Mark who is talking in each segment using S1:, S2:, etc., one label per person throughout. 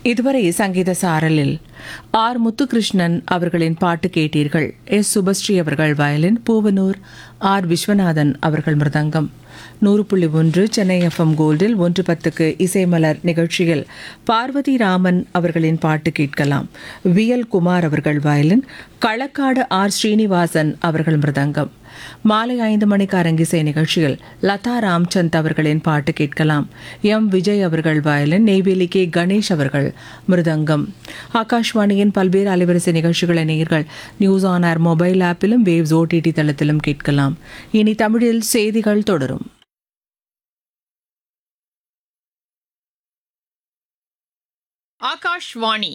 S1: இதுவரை சங்கீத சாரலில் ஆர் முத்துகிருஷ்ணன் அவர்களின் பாட்டு கேட்டீர்கள் எஸ் சுபஸ்ரீ அவர்கள் வயலின் பூவனூர் ஆர் விஸ்வநாதன் அவர்கள் மிருதங்கம் நூறு புள்ளி ஒன்று சென்னை எஃப்எம் கோல்டில் ஒன்று பத்துக்கு இசைமலர் நிகழ்ச்சியில் பார்வதி ராமன் அவர்களின் பாட்டு கேட்கலாம் வி எல் குமார் அவர்கள் வயலின் களக்காடு ஆர் ஸ்ரீனிவாசன் அவர்கள் மிருதங்கம் மாலை ஐந்து மணிக்கு அரங்கிசை நிகழ்ச்சியில் லதா ராம்சந்த் அவர்களின் பாட்டு கேட்கலாம் எம் விஜய் அவர்கள் வயலின் நெய்வேலி கே கணேஷ் அவர்கள் மிருதங்கம் ஆகாஷ்வாணியின் பல்வேறு அலைவரிசை நிகழ்ச்சிகளை நேர்கள் நியூஸ் ஆன் ஏர் மொபைல் ஆப்பிலும் வேவ்ஸ் ஓடிடி தளத்திலும் கேட்கலாம் இனி தமிழில் செய்திகள் தொடரும்
S2: ஆகாஷ்வாணி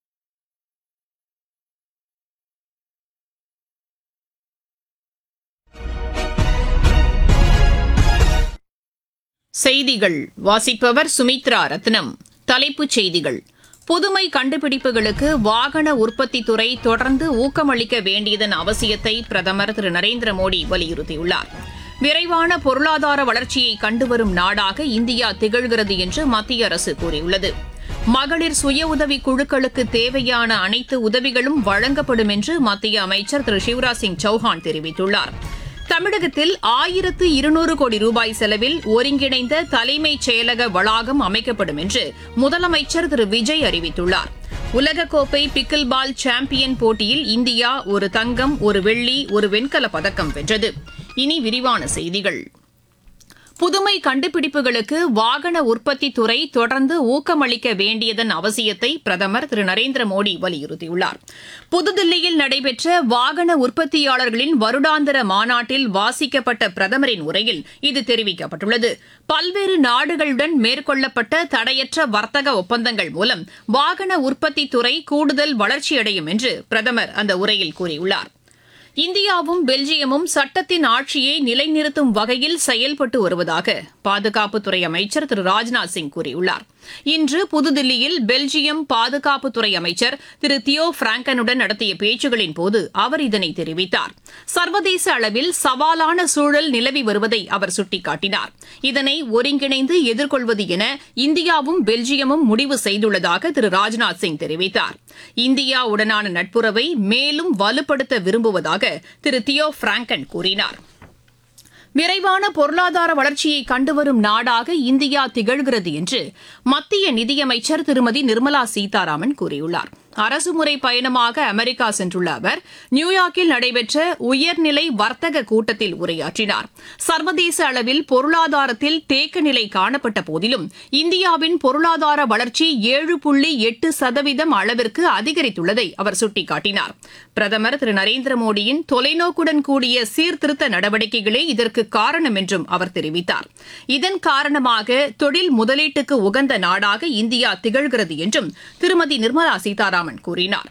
S2: செய்திகள் வாசிப்பவர் சுமித்ரா ரத்னம் தலைப்புச் செய்திகள் புதுமை கண்டுபிடிப்புகளுக்கு வாகன உற்பத்தி துறை தொடர்ந்து ஊக்கமளிக்க வேண்டியதன் அவசியத்தை பிரதமர் திரு நரேந்திர மோடி வலியுறுத்தியுள்ளார் விரைவான பொருளாதார வளர்ச்சியை கண்டுவரும் நாடாக இந்தியா திகழ்கிறது என்று மத்திய அரசு கூறியுள்ளது மகளிர் சுய உதவி குழுக்களுக்கு தேவையான அனைத்து உதவிகளும் வழங்கப்படும் என்று மத்திய அமைச்சர் திரு சிவராஜ் சிங் சௌஹான் தெரிவித்துள்ளார் தமிழகத்தில் ஆயிரத்து இருநூறு கோடி ரூபாய் செலவில் ஒருங்கிணைந்த தலைமைச் செயலக வளாகம் அமைக்கப்படும் என்று முதலமைச்சர் திரு விஜய் அறிவித்துள்ளார் உலகக்கோப்பை பிக்கில் பால் சாம்பியன் போட்டியில் இந்தியா ஒரு தங்கம் ஒரு வெள்ளி ஒரு வெண்கலப் பதக்கம் வென்றது இனி விரிவான செய்திகள் புதுமை கண்டுபிடிப்புகளுக்கு வாகன உற்பத்தி துறை தொடர்ந்து ஊக்கமளிக்க வேண்டியதன் அவசியத்தை பிரதமர் திரு நரேந்திர மோடி வலியுறுத்தியுள்ளார் புதுதில்லியில் நடைபெற்ற வாகன உற்பத்தியாளர்களின் வருடாந்திர மாநாட்டில் வாசிக்கப்பட்ட பிரதமரின் உரையில் இது தெரிவிக்கப்பட்டுள்ளது பல்வேறு நாடுகளுடன் மேற்கொள்ளப்பட்ட தடையற்ற வர்த்தக ஒப்பந்தங்கள் மூலம் வாகன உற்பத்தி துறை கூடுதல் வளர்ச்சியடையும் என்று பிரதமர் அந்த உரையில் கூறியுள்ளார் இந்தியாவும் பெல்ஜியமும் சட்டத்தின் ஆட்சியை நிலைநிறுத்தும் வகையில் செயல்பட்டு வருவதாக பாதுகாப்புத்துறை அமைச்சர் திரு ராஜ்நாத் சிங் கூறியுள்ளார் இன்று புதுதில்லியில் பெல்ஜியம் பாதுகாப்புத்துறை அமைச்சர் திரு தியோ பிராங்கனுடன் நடத்திய பேச்சுகளின் போது அவர் இதனை தெரிவித்தார் சர்வதேச அளவில் சவாலான சூழல் நிலவி வருவதை அவர் சுட்டிக்காட்டினார் இதனை ஒருங்கிணைந்து எதிர்கொள்வது என இந்தியாவும் பெல்ஜியமும் முடிவு செய்துள்ளதாக திரு ராஜ்நாத் சிங் தெரிவித்தார் இந்தியாவுடனான நட்புறவை மேலும் வலுப்படுத்த விரும்புவதாக திரு தியோ பிராங்கன் கூறினார் விரைவான பொருளாதார வளர்ச்சியை கண்டுவரும் நாடாக இந்தியா திகழ்கிறது என்று மத்திய நிதியமைச்சர் திருமதி நிர்மலா சீதாராமன் கூறியுள்ளார் அரசுமுறை பயணமாக அமெரிக்கா சென்றுள்ள அவர் நியூயார்க்கில் நடைபெற்ற உயர்நிலை வர்த்தக கூட்டத்தில் உரையாற்றினார் சர்வதேச அளவில் பொருளாதாரத்தில் தேக்க நிலை காணப்பட்ட போதிலும் இந்தியாவின் பொருளாதார வளர்ச்சி ஏழு புள்ளி எட்டு சதவீதம் அளவிற்கு அதிகரித்துள்ளதை அவர் சுட்டிக்காட்டினார் பிரதமர் திரு நரேந்திர மோடியின் தொலைநோக்குடன் கூடிய சீர்திருத்த நடவடிக்கைகளே இதற்கு காரணம் என்றும் அவர் தெரிவித்தார் இதன் காரணமாக தொழில் முதலீட்டுக்கு உகந்த நாடாக இந்தியா திகழ்கிறது என்றும் திருமதி நிர்மலா சீதாராமன் கூறினார்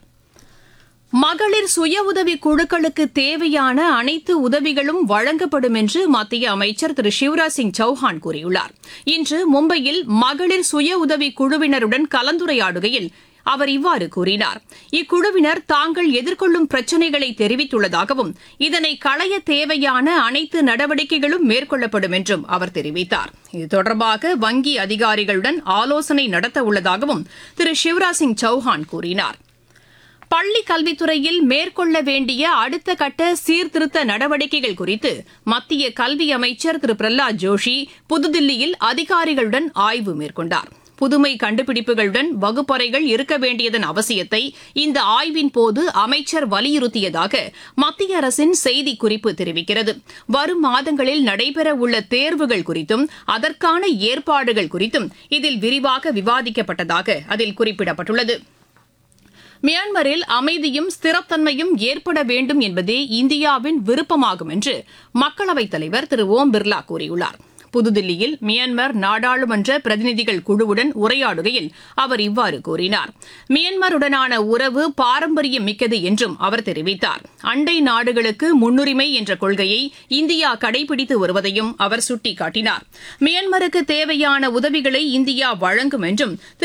S2: மகளிர் சுய உதவி குழுக்களுக்கு தேவையான அனைத்து உதவிகளும் வழங்கப்படும் என்று மத்திய அமைச்சர் திரு சிவராஜ் சிங் சௌஹான் கூறியுள்ளார் இன்று மும்பையில் மகளிர் சுய உதவி குழுவினருடன் கலந்துரையாடுகையில் அவர் இவ்வாறு கூறினார் இக்குழுவினர் தாங்கள் எதிர்கொள்ளும் பிரச்சினைகளை தெரிவித்துள்ளதாகவும் இதனை களைய தேவையான அனைத்து நடவடிக்கைகளும் மேற்கொள்ளப்படும் என்றும் அவர் தெரிவித்தார் இது தொடர்பாக வங்கி அதிகாரிகளுடன் ஆலோசனை நடத்த உள்ளதாகவும் திரு சிவராஜ் சிங் சௌஹான் கூறினார் பள்ளி கல்வித்துறையில் மேற்கொள்ள வேண்டிய அடுத்த கட்ட சீர்திருத்த நடவடிக்கைகள் குறித்து மத்திய கல்வி அமைச்சர் திரு பிரஹ்லாத் ஜோஷி புதுதில்லியில் அதிகாரிகளுடன் ஆய்வு மேற்கொண்டார் புதுமை கண்டுபிடிப்புகளுடன் வகுப்பறைகள் இருக்க வேண்டியதன் அவசியத்தை இந்த ஆய்வின் போது அமைச்சர் வலியுறுத்தியதாக மத்திய அரசின் செய்திக்குறிப்பு தெரிவிக்கிறது வரும் மாதங்களில் நடைபெறவுள்ள தேர்வுகள் குறித்தும் அதற்கான ஏற்பாடுகள் குறித்தும் இதில் விரிவாக விவாதிக்கப்பட்டதாக அதில் குறிப்பிடப்பட்டுள்ளது மியான்மரில் அமைதியும் ஸ்திரத்தன்மையும் ஏற்பட வேண்டும் என்பதே இந்தியாவின் விருப்பமாகும் என்று மக்களவைத் தலைவர் திரு ஓம் பிர்லா கூறியுள்ளார் புதுதில்லியில் மியான்மர் நாடாளுமன்ற பிரதிநிதிகள் குழுவுடன் உரையாடுகையில் அவர் இவ்வாறு கூறினார் மியான்மருடனான உறவு பாரம்பரியம் மிக்கது என்றும் அவர் தெரிவித்தார் அண்டை நாடுகளுக்கு முன்னுரிமை என்ற கொள்கையை இந்தியா கடைபிடித்து வருவதையும் அவர் சுட்டிக்காட்டினார் மியான்மருக்கு தேவையான உதவிகளை இந்தியா வழங்கும் என்றும் திரு